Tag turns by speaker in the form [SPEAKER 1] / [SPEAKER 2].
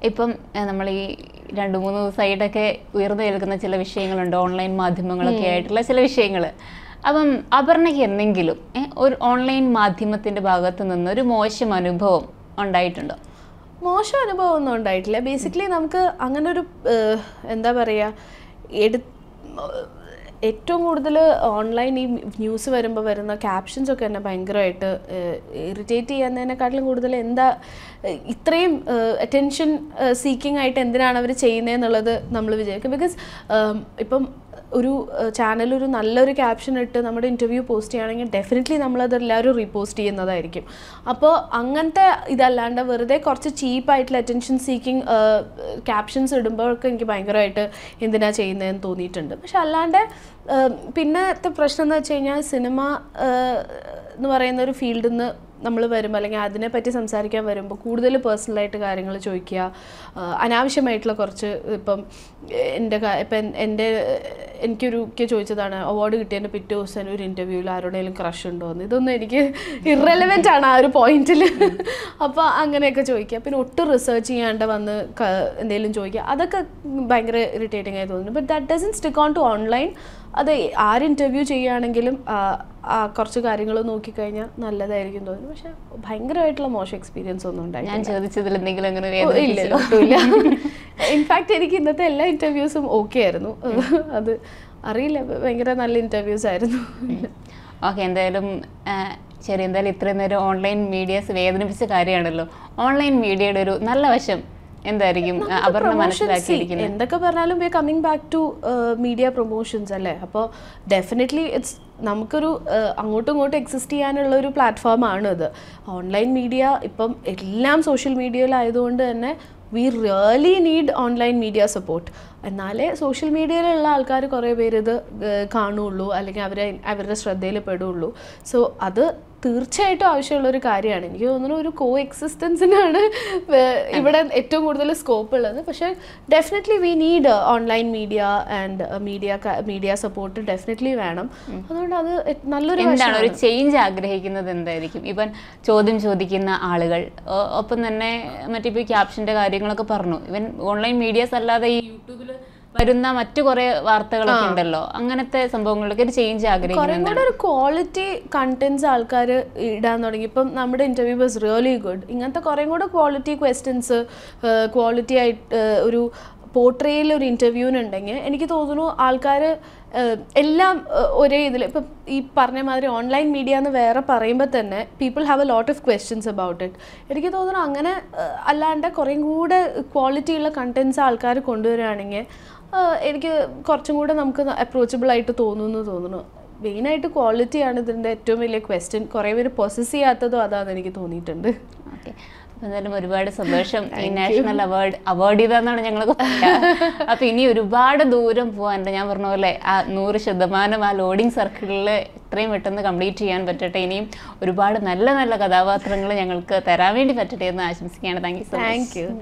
[SPEAKER 1] ഇപ്പം നമ്മൾ ഈ രണ്ട് മൂന്ന് ദിവസമായിട്ടൊക്കെ ഉയർന്നു കേൾക്കുന്ന ചില വിഷയങ്ങളുണ്ട് ഓൺലൈൻ മാധ്യമങ്ങളൊക്കെ ആയിട്ടുള്ള ചില വിഷയങ്ങൾ അപ്പം അപർണയ്ക്ക് എന്തെങ്കിലും ഏ, ഒരു ഓൺലൈൻ മാധ്യമത്തിന്റെ ഭാഗത്ത് നിന്ന് ഒരു മോശം അനുഭവം ഉണ്ടായിട്ടുണ്ടോ
[SPEAKER 2] മോശം അനുഭവം ഒന്നും ഉണ്ടായിട്ടില്ല ബേസിക്കലി നമുക്ക് അങ്ങനെ ഒരു ഏഹ്, എന്താ പറയുക എടു ഏറ്റവും കൂടുതൽ ഓൺലൈൻ ഈ ന്യൂസ് വരുമ്പോൾ വരുന്ന ക്യാപ്ഷൻസ് ഒക്കെ എന്നെ ഭയങ്കരമായിട്ട് ഇറിറ്റേറ്റ് ചെയ്യുന്നതിനെക്കാട്ടിലും കൂടുതൽ എന്താ ഏഹ്, ഇത്രയും അറ്റൻഷൻ സീക്കിംഗ് ആയിട്ട് എന്തിനാണ് അവർ ചെയ്യുന്നതെന്നുള്ളത് നമ്മൾ വിചാരിക്കും ബിക്കോസ് ഇപ്പം ഒരു ചാനൽ ഒരു നല്ലൊരു ക്യാപ്ഷൻ ഇട്ട് നമ്മുടെ ഇൻ്റർവ്യൂ പോസ്റ്റ് ചെയ്യുകയാണെങ്കിൽ ഡെഫിനറ്റ്ലി നമ്മളത് എല്ലാവരും റീപോസ്റ്റ് ചെയ്യുന്നതായിരിക്കും അപ്പോൾ അങ്ങനത്തെ ഇതല്ലാണ്ട് വെറുതെ കുറച്ച് ചീപ്പായിട്ടുള്ള അറ്റൻഷൻ സീക്കിംഗ് ക്യാപ്ഷൻസ് ഇടുമ്പോഴൊക്കെ എനിക്ക് ഭയങ്കരമായിട്ട് എന്തിനാ ചെയ്യുന്നതെന്ന് തോന്നിയിട്ടുണ്ട് പക്ഷെ അല്ലാണ്ട് ഏഹ്, പിന്നത്തെ പ്രശ്നം എന്ന് വെച്ച് കഴിഞ്ഞാൽ സിനിമ ഏഹ്, എന്ന് പറയുന്ന ഒരു ഫീൽഡിൽ നിന്ന് നമ്മൾ വരുമ്പോൾ അല്ലെങ്കിൽ അതിനെപ്പറ്റി സംസാരിക്കാൻ വരുമ്പോൾ കൂടുതൽ പേഴ്സണലായിട്ട് കാര്യങ്ങൾ ചോദിക്കുക ആഹ് അനാവശ്യമായിട്ടുള്ള കുറച്ച് ഇപ്പം എൻ്റെ ക- ഇപ്പം എൻ- എൻ്റെ എനിക്കൊരു ഒക്കെ ചോദിച്ചതാണ് അവാർഡ് കിട്ടിയതിൻ്റെ പിറ്റേ ദിവസം ഒരു ഇൻ്റർവ്യൂവിൽ ആരുടെയും ക്രഷ് ഉണ്ടോ എന്ന് ഇതൊന്നും എനിക്ക് ഇറലവൻ്റ് ആണ് ആ ഒരു പോയിന്റിൽ അപ്പോൾ അങ്ങനെയൊക്കെ ചോദിക്കുക പിന്നെ ഒട്ടും റിസർച്ച് ചെയ്യാണ്ട് വന്ന് ക- എന്തെങ്കിലും ചോദിക്കുക അതൊക്കെ ഭയങ്കര ഇറിറ്റേറ്റിംഗ് ആയി തോന്നുന്നു but that doesn't stick on to online അത് ആര് ഇൻ്റർവ്യൂ ചെയ്യുകയാണെങ്കിലും ആ, ആ കുറച്ച് കാര്യങ്ങൾ നോക്കിക്കഴിഞ്ഞാൽ നല്ലതായിരിക്കും തോന്നുന്നു പക്ഷെ ഭയങ്കരമായിട്ടുള്ള മോശം എക്സ്പീരിയൻസ് ഒന്നും ഉണ്ടായിട്ടില്ല
[SPEAKER 1] ഞാൻ ചോദിച്ചതിൽ എന്തെങ്കിലും അങ്ങനെ
[SPEAKER 2] ഓ, ഇല്ല
[SPEAKER 1] വേദനിപ്പിച്ചോ?
[SPEAKER 2] ഒട്ടുമില്ല ഇൻഫാക്ട് എനിക്ക് ഇന്നത്തെ എല്ലാ ഇന്റർവ്യൂസും ഓക്കെ ആയിരുന്നു അത് അറിയില്ല ഭയങ്കര നല്ല ഇന്റർവ്യൂസ് ആയിരുന്നു
[SPEAKER 1] ഓക്കെ എന്തായാലും ആ, ശരി എന്തായാലും ഇത്രയും നേരം ഓൺലൈൻ മീഡിയസ് വേദനിപ്പിച്ച കാര്യമാണല്ലോ ഓൺലൈൻ മീഡിയയുടെ ഒരു നല്ല വശം എന്തായിരിക്കും ആ, അപർണ മനസ്സിലാക്കിയിരിക്കുന്നത്
[SPEAKER 2] എന്തൊക്കെ പറഞ്ഞാലും we coming back to media promotions അല്ലേ അപ്പോൾ ഡെഫിനറ്റ്ലി ഇറ്റ്സ് നമുക്കൊരു uh, അങ്ങോട്ടും ഇങ്ങോട്ടും എക്സിസ്റ്റ് ചെയ്യാനുള്ള ഒരു പ്ലാറ്റ്ഫോമാണ് ഇത് ഓൺലൈൻ മീഡിയ ഇപ്പം എല്ലാം സോഷ്യൽ മീഡിയയിലായതുകൊണ്ട് തന്നെ we really need online media support എന്നാലേ സോഷ്യൽ മീഡിയയിലുള്ള ആൾക്കാർ കുറേ പേര് ഇത് ഏഹ്, കാണുള്ളൂ അല്ലെങ്കിൽ അവരെ അവരുടെ ശ്രദ്ധയിൽ പെടുള്ളൂ സോ അത് തീർച്ചയായിട്ടും ആവശ്യമുള്ള ഒരു കാര്യമാണ് എനിക്ക് തോന്നുന്നു ഒരു കോ എക്സിസ്റ്റൻസിനാണ് ഇവിടെ ഏറ്റവും കൂടുതൽ സ്കോപ്പ് ഉള്ളത് പക്ഷേ definitely we need online media and media media support definitely വേണം അതുകൊണ്ട് അത് എ- നല്ലൊരു
[SPEAKER 1] എന്താണ് ഒരു
[SPEAKER 2] വശമാണ്.
[SPEAKER 1] ചേഞ്ച് ആഗ്രഹിക്കുന്നത് എന്തായിരിക്കും ഇവൻ ചോദ്യം ചോദിക്കുന്ന ആളുകൾ ഒ- ഒപ്പം തന്നെ മറ്റിപ്പോ ക്യാപ്ഷന്റെ കാര്യങ്ങളൊക്കെ പറഞ്ഞു ഇവൻ ഓൺലൈൻ മീഡിയസ് അല്ലാതെ ഈ യൂട്യൂബിൽ വരുന്ന മറ്റു കുറെ വാർത്തകളൊക്കെ ഉണ്ടല്ലോ അങ്ങനത്തെ സംഭവങ്ങളിലൊക്കെ ഒരു ചേഞ്ച്
[SPEAKER 2] കുറേ
[SPEAKER 1] ആഗ്രഹിക്കുന്നുണ്ട്
[SPEAKER 2] കൂടെ ഒരു ക്വാളിറ്റി കണ്ടന്റ്സ് ആൾക്കാർ ഇടാൻ തുടങ്ങി ഇപ്പം നമ്മുടെ ഇന്റർവ്യൂ വാസ് റിയലി ഗുഡ് ഇങ്ങനത്തെ കുറേ കൂടെ ക്വാളിറ്റി ക്വസ്റ്റ്യൻസ് ക്വാളിറ്റി ആയിട്ട് ഏഹ്, ഒരു പോർട്രേയിൽ ഒരു ഇൻ്റർവ്യൂവിനുണ്ടെങ്കിൽ എനിക്ക് തോന്നുന്നു ആൾക്കാർ എല്ലാം ഏഹ്, ഒരേ ഇതിൽ ഇപ്പം ഈ പറഞ്ഞ മാതിരി ഓൺലൈൻ മീഡിയ എന്ന് വേറെ പറയുമ്പോൾ തന്നെ people have a lot of questions about it എനിക്ക് തോന്നുന്നു അങ്ങനെ ഏഹ്, അല്ലാണ്ട് കുറേം കൂടെ ക്വാളിറ്റി ഉള്ള കണ്ടന്റ്സ് ആൾക്കാർ കൊണ്ടുവരികയാണെങ്കിൽ ആഹ് എനിക്ക് കുറച്ചും കൂടെ നമുക്ക് അപ്രോച്ചബിൾ ആയിട്ട് തോന്നുന്നു തോന്നുന്നു മെയിനായിട്ട് ക്വാളിറ്റിയാണ് ഇതിൻ്റെ ഏറ്റവും വലിയ ക്വസ്റ്റ്യൻ കുറേ പേര് പൊസസ് ചെയ്യാത്തതും അതാന്ന് എനിക്ക് തോന്നിയിട്ടുണ്ട്
[SPEAKER 1] ഓക്കെ അപ്പൊ എന്തായാലും ഒരുപാട് സന്തോഷം ഈ നാഷണൽ അവാർഡ് അവാർഡ് ചെയ്താന്നാണ് ഞങ്ങളൊക്കെ പറയുക അപ്പൊ ഇനി ഒരുപാട് ദൂരം പോകാനുണ്ട് ഞാൻ പറഞ്ഞ പോലെ ആ നൂറ് ശതമാനം ആ ലോഡിംഗ് സർക്കിളിൽ എത്രയും പെട്ടെന്ന് കംപ്ലീറ്റ് ചെയ്യാൻ പറ്റട്ടെ ഇനിയും ഒരുപാട് നല്ല നല്ല കഥാപാത്രങ്ങൾ ഞങ്ങൾക്ക് തരാൻ വേണ്ടി പറ്റട്ടെ എന്ന് ആശംസിക്കുകയാണ് thank you so much
[SPEAKER 2] thank U